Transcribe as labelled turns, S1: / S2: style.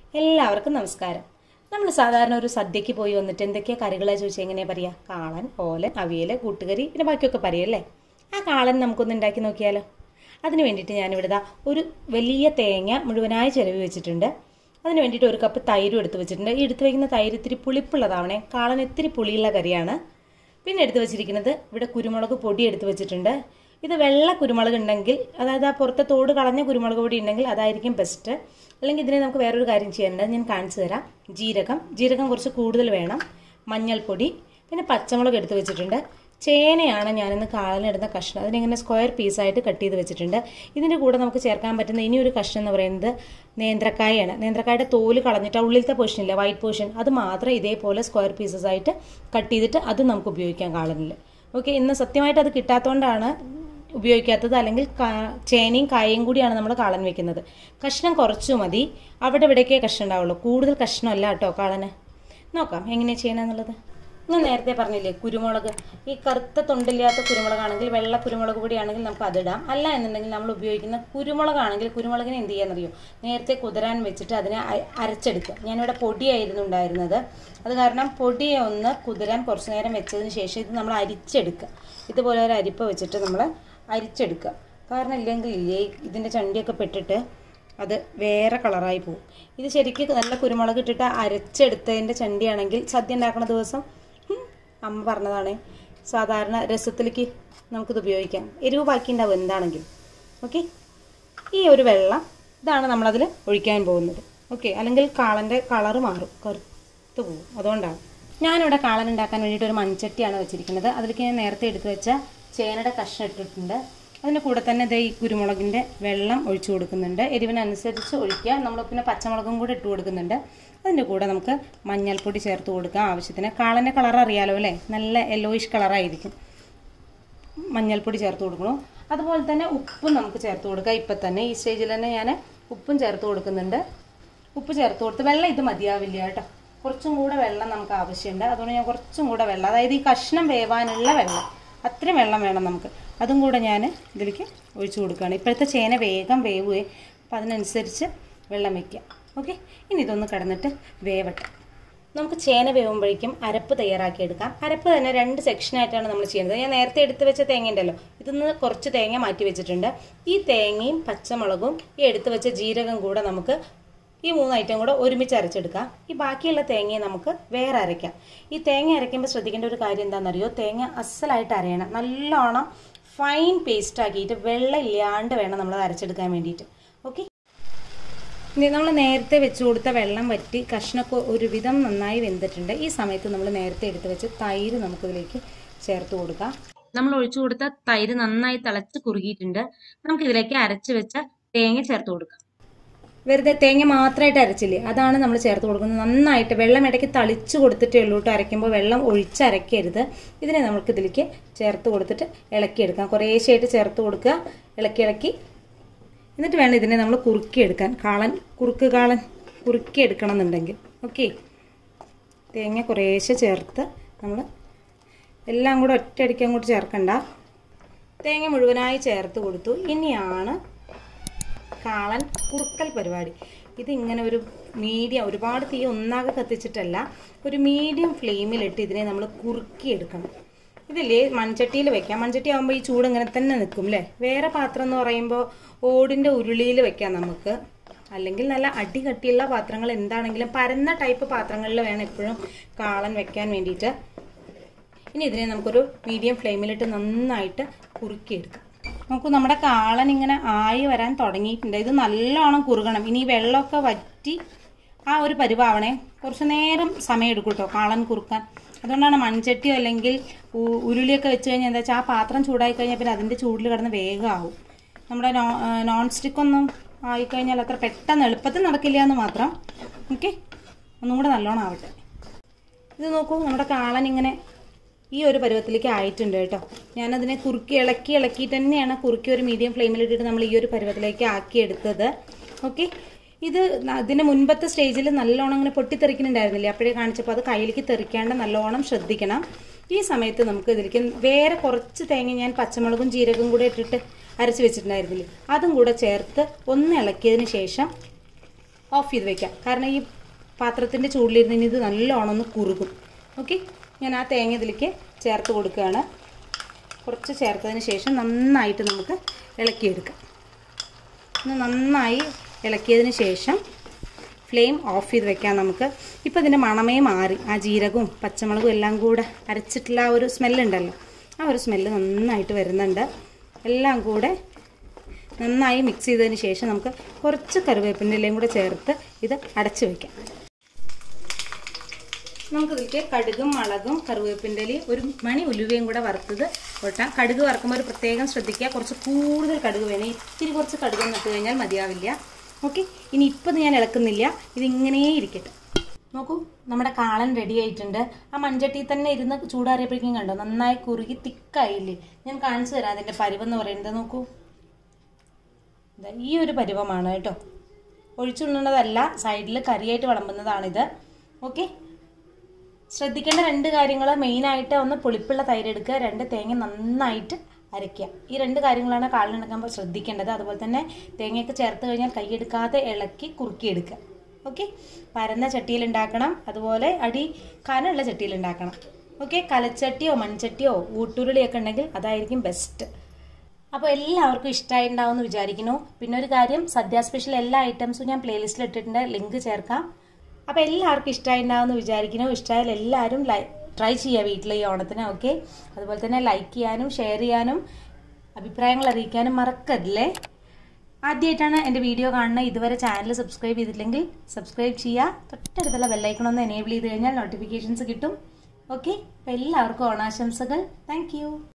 S1: എല്ലാവർക്കും നമസ്കാരം നമ്മൾ സാധാരണ ഒരു സദ്യക്ക് പോയി വന്നിട്ട് എന്തൊക്കെയാ കറികളാ ചോദിച്ചാൽ എങ്ങനെയാ പറയാ കാളൻ ഓലൻ അവിയൽ കൂട്ടുകറി പിന്നെ ബാക്കിയൊക്കെ പറയല്ലേ ആ കാളൻ നമുക്കൊന്ന് ഉണ്ടാക്കി നോക്കിയാലോ അതിന് വേണ്ടിയിട്ട് ഞാനിവിടെ ദാ ഒരു വലിയ തേങ്ങ മുഴുവനായി ചിലവ് വെച്ചിട്ടുണ്ട് അതിന് വേണ്ടിയിട്ട് ഒരു കപ്പ് തൈരും എടുത്ത് വെച്ചിട്ടുണ്ട് ഈ എടുത്ത് വയ്ക്കുന്ന തൈര് ഇത്തിരി പുളിപ്പുള്ളതാവണേ കാളൻ ഇത്തിരി പുളിയുള്ള കറിയാണ് പിന്നെ എടുത്ത് വെച്ചിരിക്കുന്നത് ഇവിടെ കുരുമുളക് പൊടി എടുത്ത് വെച്ചിട്ടുണ്ട് ഇത് വെള്ള കുരുമുളക് ഉണ്ടെങ്കിൽ അതായത് ആ പുറത്തെ തോട് കളഞ്ഞ കുരുമുളക് പൊടി ഉണ്ടെങ്കിൽ അതായിരിക്കും ബെസ്റ്റ് അല്ലെങ്കിൽ ഇതിനെ നമുക്ക് വേറൊരു കാര്യം ചെയ്യാനുണ്ട് അത് ഞാൻ കാണിച്ചു തരാം ജീരകം ജീരകം കുറച്ച് കൂടുതൽ വേണം മഞ്ഞൾപ്പൊടി പിന്നെ പച്ചമുളക് എടുത്ത് വെച്ചിട്ടുണ്ട് ചേനയാണ് ഞാനിന്ന് കാളനിടുന്ന കഷ്ണം അതിനിങ്ങനെ സ്ക്വയർ പീസായിട്ട് കട്ട് ചെയ്ത് വെച്ചിട്ടുണ്ട് ഇതിൻ്റെ കൂടെ നമുക്ക് ചേർക്കാൻ പറ്റുന്ന ഇനി ഒരു കഷ്ണം എന്ന് പറയുന്നത് നേന്ത്രക്കായാണ് നേന്ത്രക്കായുടെ തോല് കളഞ്ഞിട്ട് ആ ഉള്ളിലത്തെ പോർഷൻ ഇല്ല വൈറ്റ് പോർഷൻ അത് മാത്രം ഇതേപോലെ സ്ക്വയർ പീസസ് ആയിട്ട് കട്ട് ചെയ്തിട്ട് അത് നമുക്ക് ഉപയോഗിക്കാം കാളനിൽ ഓക്കെ ഇന്ന് സത്യമായിട്ട് അത് കിട്ടാത്തതുകൊണ്ടാണ് ഉപയോഗിക്കാത്തത് അല്ലെങ്കിൽ കാ- ചേനയും കായയും കൂടിയാണ് നമ്മൾ കാളൻ വെക്കുന്നത് കഷ്ണം കുറച്ചു മതി അവിടെ ഇവിടേക്കേ കഷ്ണം ഉണ്ടാവുള്ളൂ കൂടുതൽ കഷ്ണമല്ല കേട്ടോ കാളന് നോക്കാം എങ്ങനെയാണ് ചെയ്യണമെന്നുള്ളത് ഞാൻ നേരത്തെ പറഞ്ഞില്ലേ കുരുമുളക് ഈ കറുത്ത തൊണ്ടില്ലാത്ത കുരുമുളകാണെങ്കിൽ വെള്ള കുരുമുളക് പൊടിയാണെങ്കിൽ നമുക്ക് അതിടാം അല്ല എന്നുണ്ടെങ്കിൽ നമ്മൾ ഉപയോഗിക്കുന്ന കുരുമുളകാണെങ്കിൽ കുരുമുളകിനെ എന്ത് ചെയ്യാന്നറിയോ നേരത്തെ കുതിരാൻ വെച്ചിട്ട് അതിനെ അ- അരച്ചെടുക്കുക ഞാനിവിടെ പൊടിയായിരുന്നു ഉണ്ടായിരുന്നത് അത് കാരണം പൊടിയെ ഒന്ന് കുതിരാൻ കുറച്ച് നേരം വെച്ചതിന് ശേഷം ഇത് നമ്മൾ അരിച്ചെടുക്കുക ഇതുപോലെ ഒരു അരിപ്പ വെച്ചിട്ട് നമ്മൾ അരിച്ചെടുക്കുക കാരണം ഇല്ലെങ്കിൽ ഇല്ലേ ഇതിൻ്റെ ചണ്ടിയൊക്കെ പെട്ടിട്ട് അത് വേറെ കളറായി പോകും ഇത് ശരിക്കും നല്ല കുരുമുളക് ഇട്ടിട്ട് അരച്ചെടുത്തതിൻ്റെ ചണ്ടിയാണെങ്കിൽ സദ്യ ഉണ്ടാക്കുന്ന ദിവസം ഹും, അമ്മ പറഞ്ഞതാണ് സാധാരണ രസത്തിലേക്ക് നമുക്കിത് ഉപയോഗിക്കാം എരിവ് ബാക്കി ഉണ്ടാവും എന്താണെങ്കിലും ഓക്കെ ഈ ഒരു വെള്ളം ഇതാണ് നമ്മളതിൽ ഒഴിക്കാൻ പോകുന്നത് ഓക്കെ അല്ലെങ്കിൽ കാളൻ്റെ കളറ് മാറും കറുത്ത് പോകും അതുകൊണ്ടാണ് ഞാനിവിടെ കാളൻ ഉണ്ടാക്കാൻ വേണ്ടിയിട്ട് ഒരു മൺചട്ടിയാണ് വെച്ചിരിക്കുന്നത് അതിലേക്ക് ഞാൻ നേരത്തെ എടുത്ത് വെച്ച ചേനയുടെ കഷ്ണം ഇട്ടിട്ടുണ്ട് അതിൻ്റെ കൂടെ തന്നെ ഇതേ ഈ കുരുമുളകിൻ്റെ വെള്ളം ഒഴിച്ചു കൊടുക്കുന്നുണ്ട് എരിവിനനുസരിച്ച് ഒഴിക്കുക നമ്മൾ പിന്നെ പച്ചമുളകും കൂടെ ഇട്ട് കൊടുക്കുന്നുണ്ട് അതിൻ്റെ കൂടെ നമുക്ക് മഞ്ഞൾപ്പൊടി ചേർത്ത് കൊടുക്കാം ആവശ്യത്തിന് കാളൻ്റെ കളർ അറിയാലോ അല്ലേ നല്ല യെല്ലോയിഷ് കളറായിരിക്കും മഞ്ഞൾപ്പൊടി ചേർത്ത് കൊടുക്കണം അതുപോലെ തന്നെ ഉപ്പും നമുക്ക് ചേർത്ത് കൊടുക്കാം ഇപ്പം തന്നെ ഈ സ്റ്റേജിൽ തന്നെ ഞാൻ ഉപ്പും ചേർത്ത് കൊടുക്കുന്നുണ്ട് ഉപ്പ് ചേർത്ത് കൊടുത്ത് വെള്ളം ഇത് മതിയാവില്ല കേട്ടോ കുറച്ചും കൂടെ വെള്ളം നമുക്ക് ആവശ്യമുണ്ട് അതുകൊണ്ട് ഞാൻ കുറച്ചും കൂടെ വെള്ളം അതായത് ഈ കഷ്ണം വേവാനുള്ള വെള്ളം അത്രയും വെള്ളം വേണം നമുക്ക് അതും കൂടെ ഞാൻ ഇതിലേക്ക് ഒഴിച്ചു കൊടുക്കുകയാണ് ഇപ്പോഴത്തെ ചേന വേഗം വേവുകയെ അപ്പം അതിനനുസരിച്ച് വെള്ളം വയ്ക്കുക ഓക്കെ ഇനി ഇതൊന്ന് കിടന്നിട്ട് വേവട്ടെ നമുക്ക് ചേന വേവുമ്പോഴേക്കും അരപ്പ് തയ്യാറാക്കിയെടുക്കാം അരപ്പ് തന്നെ രണ്ട് സെക്ഷനായിട്ടാണ് നമ്മൾ ചെയ്യുന്നത് ഞാൻ നേരത്തെ എടുത്ത് വെച്ച തേങ്ങ ഉണ്ടല്ലോ ഇതിന്ന് കുറച്ച് തേങ്ങ മാറ്റി വെച്ചിട്ടുണ്ട് ഈ തേങ്ങയും പച്ചമുളകും ഈ എടുത്ത് വെച്ച ജീരകം കൂടെ നമുക്ക് ഈ മൂന്ന് ഐറ്റം കൂടെ ഒരുമിച്ച് അരച്ചെടുക്കാം ഈ ബാക്കിയുള്ള തേങ്ങയെ നമുക്ക് വേറെ അരയ്ക്കാം ഈ തേങ്ങ അരയ്ക്കുമ്പോൾ ശ്രദ്ധിക്കേണ്ട ഒരു കാര്യം എന്താണെന്നറിയോ തേങ്ങ അസലായിട്ട് അരയണം നല്ലോണം ഫൈൻ പേസ്റ്റ് ആക്കിയിട്ട് വെള്ളം ഇല്ലാണ്ട് വേണം നമ്മൾ അരച്ചെടുക്കാൻ വേണ്ടിയിട്ട് ഓക്കെ ഇനി നമ്മൾ നേരത്തെ വെച്ച് കൊടുത്ത വെള്ളം വറ്റി കഷ്ണമൊക്കെ ഒരുവിധം നന്നായി വെന്തിട്ടുണ്ട് ഈ സമയത്ത് നമ്മൾ നേരത്തെ എടുത്ത് വെച്ച് തൈര് നമുക്കിതിലേക്ക് ചേർത്ത് കൊടുക്കാം നമ്മൾ ഒഴിച്ചു കൊടുത്ത തൈര് നന്നായി തിളച്ച് കുറുകിയിട്ടുണ്ട് നമുക്ക് ഇതിലേക്ക് അരച്ച് വെച്ച തേങ്ങ ചേർത്ത് കൊടുക്കാം വെറുതെ തേങ്ങ മാത്രമായിട്ട് അരച്ചില്ലേ അതാണ് നമ്മൾ ചേർത്ത് കൊടുക്കുന്നത് നന്നായിട്ട് വെള്ളം ഇടയ്ക്ക് തളിച്ച് കൊടുത്തിട്ടേ ഉള്ളൂ കേട്ടോ അരയ്ക്കുമ്പോൾ വെള്ളം ഒഴിച്ചരയ്ക്കരുത് ഇതിനെ നമുക്ക് ഇതിലേക്ക് ചേർത്ത് കൊടുത്തിട്ട് ഇളക്കിയെടുക്കാം കുറേശ്ശായിട്ട് ചേർത്ത് കൊടുക്കുക ഇളക്കി ഇളക്കി എന്നിട്ട് വേണം ഇതിനെ നമ്മൾ കുറുക്കിയെടുക്കാൻ കാളൻ കുറുക്ക് കാളൻ കുറുക്കിയെടുക്കണം എന്നുണ്ടെങ്കിൽ ഓക്കെ തേങ്ങ കുറേശ്ശെ ചേർത്ത് നമ്മൾ എല്ലാം കൂടെ ഒറ്റയടിക്ക് അങ്ങോട്ട് ചേർക്കണ്ട തേങ്ങ മുഴുവനായി ചേർത്ത് കൊടുത്തു ഇനിയാണ് കാളൻ കുറുക്കൽ പരിപാടി ഇതിങ്ങനെ ഒരു മീഡിയം ഒരുപാട് തീ ഒന്നാകെ കത്തിച്ചിട്ടല്ല ഒരു മീഡിയം ഫ്ലെയിമിലിട്ട് ഇതിനെ നമ്മൾ കുറുക്കിയെടുക്കണം ഇതില്ലേ മൺചട്ടിയിൽ വെക്കാം മൺചട്ടി ആകുമ്പോൾ ഈ ചൂട് ഇങ്ങനെ തന്നെ നിൽക്കും അല്ലേ വേറെ പാത്രം എന്ന് പറയുമ്പോൾ ഓടിൻ്റെ ഉരുളിയിൽ വെക്കാം നമുക്ക് അല്ലെങ്കിൽ നല്ല അടി കട്ടിയുള്ള പാത്രങ്ങൾ എന്താണെങ്കിലും പരന്ന ടൈപ്പ് പാത്രങ്ങളിൽ വേണം എപ്പോഴും കാളൻ വെക്കാൻ വേണ്ടിയിട്ട് ഇനി ഇതിനെ നമുക്കൊരു മീഡിയം ഫ്ലെയിമിലിട്ട് നന്നായിട്ട് കുറുക്കിയെടുക്കാം നമുക്ക് നമ്മുടെ കാളൻ ഇങ്ങനെ ആയി വരാൻ തുടങ്ങിയിട്ടുണ്ട് ഇത് നല്ലോണം കുറുകണം ഇനി ഈ വെള്ളമൊക്കെ വറ്റി ആ ഒരു പരുവാവണേ കുറച്ച് നേരം സമയം എടുക്കും കേട്ടോ കാളൻ കുറുക്കാൻ അതുകൊണ്ടാണ് മൺചട്ടിയോ അല്ലെങ്കിൽ ഉ- ഉരുളിയൊക്കെ വെച്ച് കഴിഞ്ഞാൽ എന്താ വെച്ചാൽ ആ പാത്രം ചൂടായി കഴിഞ്ഞാൽ പിന്നെ അതിൻ്റെ ചൂടിൽ കിടന്ന് വേഗമാവും നമ്മുടെ നോ നോൺ സ്റ്റിക്കൊന്നും ആയിക്കഴിഞ്ഞാൽ അത്ര പെട്ടെന്ന് എളുപ്പത്തിൽ നടക്കില്ല എന്ന് മാത്രം ഓക്കെ ഒന്നും കൂടെ നല്ലോണം ആവട്ടെ ഇത് നോക്കൂ നമ്മുടെ കാളൻ ഇങ്ങനെ ഈ ഒരു പരുവത്തിലേക്ക് ആയിട്ടുണ്ട് കേട്ടോ ഞാനതിനെ കുറുക്കി ഇളക്കി ഇളക്കി തന്നെയാണ് കുറുക്കി ഒരു മീഡിയം ഫ്ലെയിമിലിട്ടിട്ട് നമ്മൾ ഈ ഒരു പരുവത്തിലേക്ക് ആക്കിയെടുത്തത് ഓക്കെ ഇത് അതിന് മുൻപത്തെ സ്റ്റേജിൽ നല്ലോണം ഇങ്ങനെ പൊട്ടിത്തെറിക്കുന്നുണ്ടായിരുന്നില്ലേ അപ്പോഴേ കാണിച്ചപ്പോൾ അത് കയ്യിലേക്ക് തെറിക്കാണ്ട് നല്ലോണം ശ്രദ്ധിക്കണം ഈ സമയത്ത് നമുക്ക് ഇതിലേക്ക് വേറെ കുറച്ച് തേങ്ങ ഞാൻ പച്ചമുളകും ജീരകവും കൂടെ ഇട്ടിട്ട് അരച്ച് വെച്ചിട്ടുണ്ടായിരുന്നില്ലേ അതും കൂടെ ചേർത്ത് ഒന്ന് ഇളക്കിയതിന് ശേഷം ഓഫ് ചെയ്ത് വെക്കാം കാരണം ഈ പാത്രത്തിൻ്റെ ചൂടിലിരുന്ന് ഇനി ഇത് നല്ലോണം ഒന്ന് കുറുകും ഓക്കെ ഞാൻ ആ തേങ്ങ ഇതിലേക്ക് ചേർത്ത് കൊടുക്കുകയാണ് കുറച്ച് ചേർത്തതിന് ശേഷം നന്നായിട്ട് നമുക്ക് ഇളക്കിയെടുക്കാം ഒന്ന് നന്നായി ഇളക്കിയതിന് ശേഷം ഫ്ലെയിം ഓഫ് ചെയ്ത് വെക്കാം നമുക്ക് ഇപ്പോൾ ഇതിൻ്റെ മണമേ മാറി ആ ജീരകവും പച്ചമുളകും എല്ലാം കൂടെ അരച്ചിട്ടുള്ള ആ ഒരു സ്മെല്ലുണ്ടല്ലോ ആ ഒരു സ്മെല്ല് നന്നായിട്ട് വരുന്നുണ്ട് എല്ലാം കൂടെ നന്നായി മിക്സ് ചെയ്തതിന് ശേഷം നമുക്ക് കുറച്ച് കറിവേപ്പിൻ്റെ ഇലയും കൂടെ ചേർത്ത് ഇത് അടച്ചു വയ്ക്കാം നമുക്കിതിലേക്ക് കടുകും മുളകും കറിവേപ്പിൻ്റെ ഇലയും ഒരു മണി ഉലുവയും കൂടെ വറുത്തത് കൊട്ടാം കടുക് വറുക്കുമ്പോൾ ഒരു പ്രത്യേകം ശ്രദ്ധിക്കുക കുറച്ച് കൂടുതൽ കടുക് വേണം ഇത്തിരി കുറച്ച് കടുക് നട്ട് കഴിഞ്ഞാൽ മതിയാവില്ല ഓക്കെ ഇനി ഇപ്പം ഞാൻ ഇളക്കുന്നില്ല ഇതിങ്ങനെ ഇരിക്കട്ടെ നോക്കൂ നമ്മുടെ കാളൻ റെഡി ആയിട്ടുണ്ട് ആ മൺചട്ടിയിൽ തന്നെ ഇരുന്ന് ചൂടാറിയപ്പോഴേക്കും കണ്ടോ നന്നായി കുറുകി തിക്കായില്ലേ ഞാൻ കാണിച്ചു തരാം അതിൻ്റെ പരുവെന്ന് പറയുന്നത് നോക്കൂ ദാ ഈ ഒരു പരുവമാണ് കേട്ടോ ഒഴിച്ചുണ്ണുന്നതല്ല സൈഡിൽ കറിയായിട്ട് വിളമ്പുന്നതാണിത് ഓക്കെ ശ്രദ്ധിക്കേണ്ട രണ്ട് കാര്യങ്ങൾ മെയിനായിട്ട് ഒന്ന് പുളിപ്പുള്ള തൈര് എടുക്കുക രണ്ട് തേങ്ങ നന്നായിട്ട് അരയ്ക്കുക ഈ രണ്ട് കാര്യങ്ങളാണ് കാളിനുണ്ടാക്കുമ്പോൾ ശ്രദ്ധിക്കേണ്ടത് അതുപോലെ തന്നെ തേങ്ങയൊക്കെ ചേർത്ത് കഴിഞ്ഞാൽ കൈയെടുക്കാതെ ഇളക്കി കുറുക്കിയെടുക്കുക ഓക്കെ പരന്ന ചട്ടിയിൽ ഉണ്ടാക്കണം അതുപോലെ അടി കനമുള്ള ചട്ടിയിൽ ഉണ്ടാക്കണം ഓക്കെ കലച്ചട്ടിയോ മൺചട്ടിയോ ഊട്ടുരുളിയൊക്കെ ഉണ്ടെങ്കിൽ അതായിരിക്കും ബെസ്റ്റ് അപ്പോൾ എല്ലാവർക്കും ഇഷ്ടമായിട്ടുണ്ടാവും എന്ന് വിചാരിക്കുന്നു പിന്നെ ഒരു കാര്യം സദ്യ സ്പെഷ്യൽ എല്ലാ ഐറ്റംസും ഞാൻ പ്ലേലിസ്റ്റിൽ ഇട്ടിട്ടുണ്ട് ലിങ്ക് ചേർക്കാം അപ്പോൾ എല്ലാവർക്കും ഇഷ്ടമായിട്ടുണ്ടാവും എന്ന് വിചാരിക്കുന്നു ഇഷ്ടമായാൽ എല്ലാവരും ലൈ ട്രൈ ചെയ്യുക വീട്ടിൽ ഈ ഓണത്തിന് ഓക്കെ അതുപോലെ തന്നെ ലൈക്ക് ചെയ്യാനും ഷെയർ ചെയ്യാനും അഭിപ്രായങ്ങൾ അറിയിക്കാനും മറക്കരുതല്ലേ ആദ്യമായിട്ടാണ് എൻ്റെ വീഡിയോ കാണുന്നത് ഇതുവരെ ചാനൽ സബ്സ്ക്രൈബ് ചെയ്തിട്ടില്ലെങ്കിൽ സബ്സ്ക്രൈബ് ചെയ്യുക തൊട്ടടുത്തുള്ള ബെല്ലൈക്കൺ ഒന്ന് എനേബിൾ ചെയ്ത് കഴിഞ്ഞാൽ നോട്ടിഫിക്കേഷൻസ് കിട്ടും ഓക്കെ അപ്പോൾ എല്ലാവർക്കും ഓണാശംസകൾ താങ്ക്